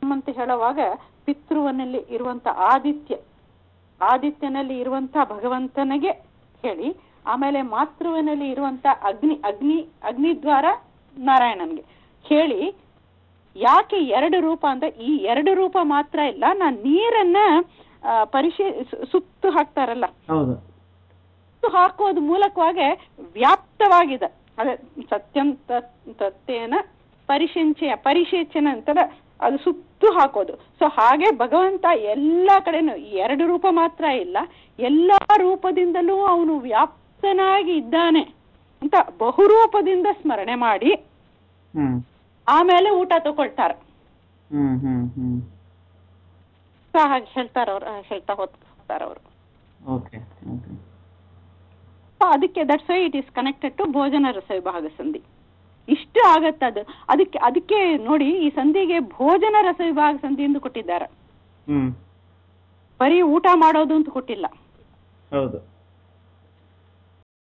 ಅಂತ ಹೇಳುವಾಗ ಪಿತೃವನಲ್ಲಿ ಇರುವಂತ ಆದಿತ್ಯ ಆದಿತ್ಯನಲ್ಲಿ ಇರುವಂತ ಭಗವಂತನಿಗೆ ಹೇಳಿ ಆಮೇಲೆ ಮಾತೃವಿನಲ್ಲಿ ಇರುವಂತ ಅಗ್ನಿ ಅಗ್ನಿ ಅಗ್ನಿ ದ್ವಾರ ನಾರಾಯಣನ್ಗೆ ಹೇಳಿ ಯಾಕೆ ಎರಡು ರೂಪ ಅಂದ್ರೆ ಈ ಎರಡು ರೂಪ ಮಾತ್ರ ಇಲ್ಲ ನಾನು ನೀರನ್ನ ಆ, ಪರಿಶೀ ಸು- ಸುತ್ತು ಹಾಕ್ತಾರಲ್ಲ ಹೌದು ಸುತ್ತು ಹಾಕೋದ್ ಮೂಲಕವಾಗಿ ವ್ಯಾಪ್ತವಾಗಿದೆ ಅದೇ ಸತ್ಯಂ ತತ್- ತತ್ತೇನ ಪರಿಶಂಚಯ ಪರಿಶೇಚನ ಅಂತಾರ ಅದು ಸುತ್ತು ಹಾಕೋದು ಸೊ ಹಾಗೆ ಭಗವಂತ ಎಲ್ಲ ಕಡೆನೂ ಈ ಎರಡು ರೂಪ ಮಾತ್ರ ಇಲ್ಲ ಎಲ್ಲಾ ರೂಪದಿಂದಲೂ ಅವನು ವ್ಯಾಪ್ತನಾಗಿ ಇದ್ದಾನೆ ಅಂತ ಬಹುರೂಪದಿಂದ ಸ್ಮರಣೆ ಮಾಡಿ ಹ್ಮ್ ಆಮೇಲೆ ಊಟ ತಗೊಳ್ತಾರೆ ಹ್ಮ್ ಹ್ಮ್ ಹ್ಮ್ ಸೊ ಹಾಗೆ ಹೇಳ್ತಾರ ಅವ್ರು ಹೇಳ್ತಾ ಹೋಗ್ತಾರ ಅವರು ಓಕೆ ಓಕೆ ಸೊ ಅದಕ್ಕೆ that's why it is connected to ಭೋಜನ ರಸ ವಿಭಾಗ ಸಂಧಿ ಇಷ್ಟು ಆಗತ್ತೆ ಅದು ಅದಕ್ಕೆ ಅದಕ್ಕೆ ನೋಡಿ ಈ ಸಂಧಿಗೆ ಭೋಜನ ರಸ ವಿಭಾಗ ಸಂಧಿ ಎಂದು ಕೊಟ್ಟಿದ್ದಾರೆ ಹ್ಮ್ ಬರೀ ಊಟ ಮಾಡೋದು ಅಂತ ಕೊಟ್ಟಿಲ್ಲ ಹೌದು